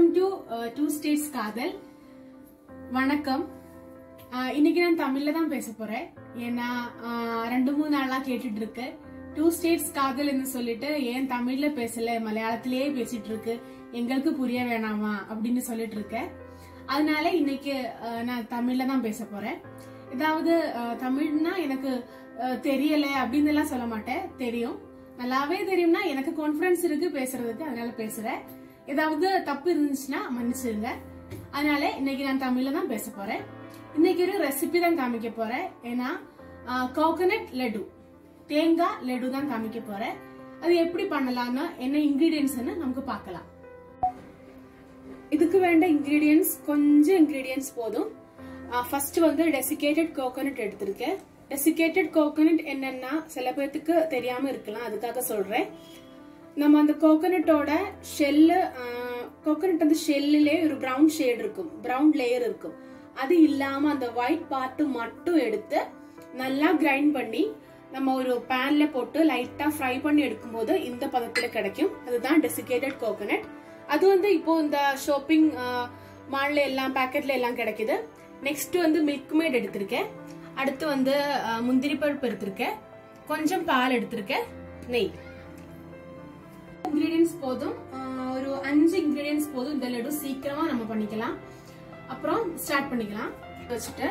to two states காதல் வணக்கம் அஹ், இன்னைக்கு நான் தமிழ்ல தான் பேச போறேன் ஏன்னா அஹ், ரெண்டு மூணு நாளா கேட்டுட்டு இருக்கு டூ ஸ்டேட்ஸ் காதல்னு சொல்லிட்டு ஏன் தமிழ்ல பேசல மலையாளத்திலேயே பேசிட்டு இருக்கு எங்களுக்கு புரிய வேணாமா அப்படின்னு சொல்லிட்டு இருக்கேன் அதனால இன்னைக்கு அஹ், நான் தமிழ்ல தான் பேச போறேன் ஏதாவது அஹ், தமிழ்னா எனக்கு அஹ், தெரியல அப்படின்னு எல்லாம் சொல்ல மாட்டேன் தெரியும் நல்லாவே தெரியும்னா எனக்கு கான்பிடன்ஸ் இருக்கு பேசுறதுக்கு அதனால பேசுறேன் ஏதாவது தப்பு இருந்துச்சுன்னா மன்னிச்சிருங்க அதனால இன்னைக்கு நான் தமிழ்ல தான் பேச போறேன் இன்னைக்கு ஒரு ரெசிபி தான் காமிக்க போறேன் ஏன்னா கோகனட் லட்டு தேங்காய் லட்டு தான் காமிக்க போறேன் அது எப்படி பண்ணலாம்னு என்ன இன்கிரீடியன்ஸ்னு நமக்கு பார்க்கலாம் இதுக்கு வேண்ட இன்கிரீடியன்ஸ் கொஞ்சம் இன்கிரீடியன்ஸ் போதும் ஃபர்ஸ்ட் வந்து டெசிகேட்டட் கோகோனட் எடுத்திருக்கேன் டெசிகேட்டட் கோகோனட் என்னன்னா சில பேர்த்துக்கு தெரியாம இருக்கலாம் அதுக்காக சொல்றேன் நம்ம அந்த கோகோனட்டோட ஷெல்லு கோகோனட் அந்த ஷெல்லிலே ஒரு பிரவுன் ஷேட் இருக்கும் பிரவுன் லேயர் இருக்கும் அது இல்லாம அந்த ஒயிட் பார்ட் மட்டும் எடுத்து நல்லா கிரைண்ட் பண்ணி நம்ம ஒரு பேன்ல போட்டு லைட்டா ஃப்ரை பண்ணி எடுக்கும்போது இந்த பதத்துல கிடைக்கும் அதுதான் டெசிகேட்டட் கோகோனட் அது வந்து இப்போ இந்த ஷாப்பிங் மால்ல எல்லாம் பேக்கெட்ல எல்லாம் கிடைக்குது நெக்ஸ்ட் வந்து மில்க் மேட் எடுத்திருக்கேன் அடுத்து வந்து அஹ், முந்திரி பருப்பு எடுத்திருக்கேன் கொஞ்சம் பால் எடுத்திருக்கேன் நெய் இன்கிரீடியன்ஸ் போதும் அஹ், ஒரு அஞ்சு இன்கிரீடியன்ஸ் போதும் இந்த லட்டு சீக்கிரமா நம்ம பண்ணிக்கலாம் அப்புறம் ஸ்டார்ட் பண்ணிக்கலாம் வச்சுட்டு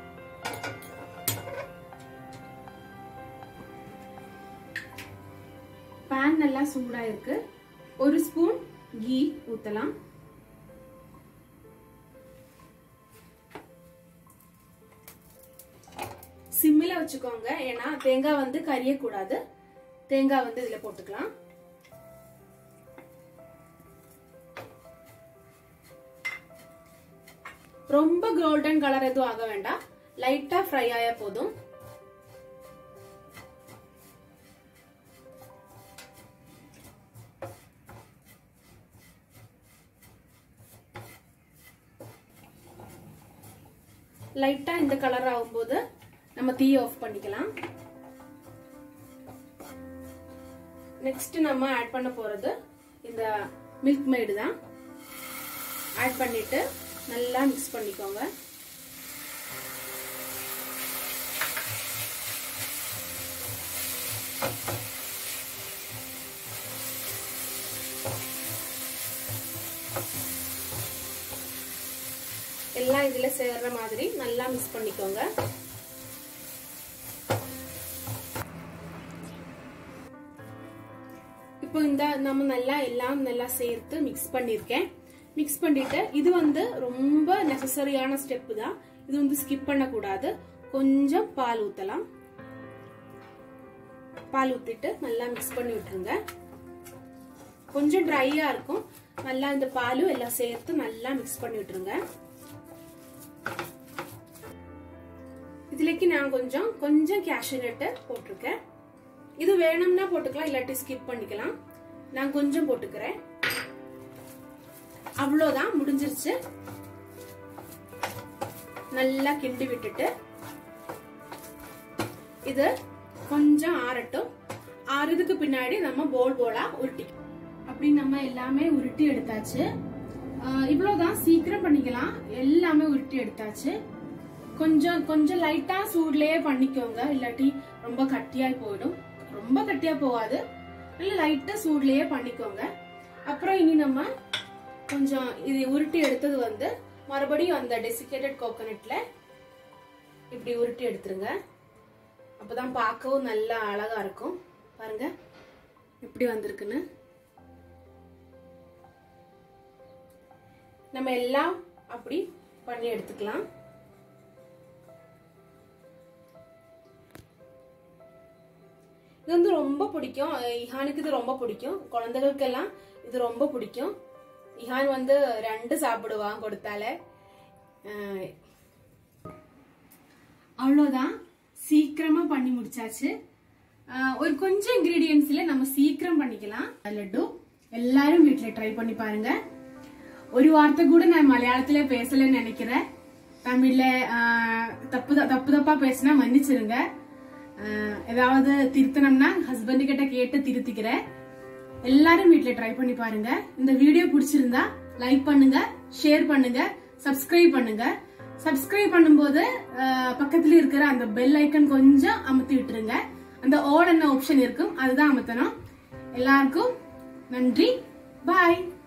பேன் நல்லா சூடா இருக்கு ஒரு ஸ்பூன் கீ ஊத்தலாம் சிம்மில வச்சுக்கோங்க ஏன்னா தேங்காய் வந்து கரியக்கூடாது தேங்காய் வந்து இதுல போட்டுக்கலாம் ரொம்ப கோல்டன் கலர் எதுவும் ஆக வேண்டாம் லைட்டா ஃப்ரை ஆயா போதும் லைட்டா இந்த கலர் ஆகும்போது நம்ம தீ ஆஃப் பண்ணிக்கலாம் நெக்ஸ்ட் நம்ம ஆட் பண்ண போறது இந்த மில்க் மேடு தான் ஆட் பண்ணிட்டு நல்லா மிக்ஸ் பண்ணிக்கோங்க எல்லாம் இதுல சேர்ற மாதிரி நல்லா மிக்ஸ் பண்ணிக்கோங்க இப்போ இந்த நம்ம நல்லா எல்லாம் நல்லா சேர்த்து மிக்ஸ் பண்ணிருக்கேன் மிக்ஸ் பண்ணிட்டு இது வந்து ரொம்ப நெசசரியான ஸ்டெப் தான் இது வந்து ஸ்கிப் பண்ணக்கூடாது கொஞ்சம் பால் ஊத்தலாம் பால் ஊத்திட்டு நல்லா மிக்ஸ் பண்ணி விட்டுருங்க கொஞ்சம் ட்ரையா இருக்கும் நல்லா இந்த பாலும் எல்லாம் சேர்த்து நல்லா மிக்ஸ் பண்ணி விட்டுருங்க இதுலக்கு நான் கொஞ்சம் கொஞ்சம் கேஷ்யூ நட்டு போட்டிருக்கேன் இது வேணும்னா போட்டுக்கலாம் இல்லாட்டி ஸ்கிப் பண்ணிக்கலாம் நான் கொஞ்சம் போட்டுக்கிறேன் அவ்வளோதான் முடிஞ்சிருச்சு நல்லா கிண்டி விட்டுட்டு இது கொஞ்சம் ஆறட்டும் ஆறுறதுக்கு பின்னாடி நம்ம போல் போலா உருட்டி அப்படி நம்ம எல்லாமே உருட்டி எடுத்தாச்சு ஆஹ் இவ்வளவுதான் சீக்கிரம் பண்ணிக்கலாம் எல்லாமே உருட்டி எடுத்தாச்சு கொஞ்சம் கொஞ்சம் லைட்டா சூட்லயே பண்ணிக்கோங்க இல்லாட்டி ரொம்ப கட்டியாய் போயிடும் ரொம்ப கட்டியா போகாது நல்ல லைட்டா சூட்லயே பண்ணிக்கோங்க அப்புறம் இனி நம்ம கொஞ்சம் இது உருட்டி எடுத்தது வந்து மறுபடியும் அந்த டெசிகேட்டட் கோகோனட்ல இப்படி உருட்டி எடுத்துருங்க அப்பதான் பார்க்கவும் நல்லா அழகா இருக்கும் பாருங்க எப்படி வந்திருக்குன்னு நம்ம எல்லாம் அப்படி பண்ணி எடுத்துக்கலாம் இது வந்து ரொம்ப பிடிக்கும் அஹ் இஹானுக்கு இது ரொம்ப பிடிக்கும் குழந்தைகளுக்கெல்லாம் இது ரொம்ப பிடிக்கும் இஹான் வந்து ரெண்டு சாப்பிடுவான் கொடுத்தால அஹ் அவ்வளோதான் சீக்கிரமா பண்ணி முடிச்சாச்சு அஹ் ஒரு கொஞ்சம் இன்கிரீடியன்ஸ்ல நம்ம சீக்கிரம் பண்ணிக்கலாம் லட்டு எல்லாரும் வீட்டுல ட்ரை பண்ணி பாருங்க ஒரு வார்த்தை கூட நான் மலையாளத்துல பேசலன்னு நினைக்கிறேன் தமிழ்ல ஆஹ், தப்பு த- தப்பு தப்பா பேசினா மன்னிச்சிருங்க ஆஹ், ஏதாவது திருத்தணும்னா ஹஸ்பண்ட் கிட்ட கேட்டு திருத்திக்கிறேன் எல்லாரும் வீட்ல ட்ரை பண்ணி பாருங்க இந்த வீடியோ பிடிச்சிருந்தா லைக் பண்ணுங்க ஷேர் பண்ணுங்க சப்ஸ்கிரைப் பண்ணுங்க சப்ஸ்கிரைப் பண்ணும்போது அஹ், பக்கத்துல இருக்கிற அந்த பெல் ஐக்கன் கொஞ்சம் அமுத்தி விட்டுருங்க அந்த ஆல் என்ன ஆப்ஷன் இருக்கும் அதுதான் அமுத்தணும் எல்லாருக்கும் நன்றி பாய்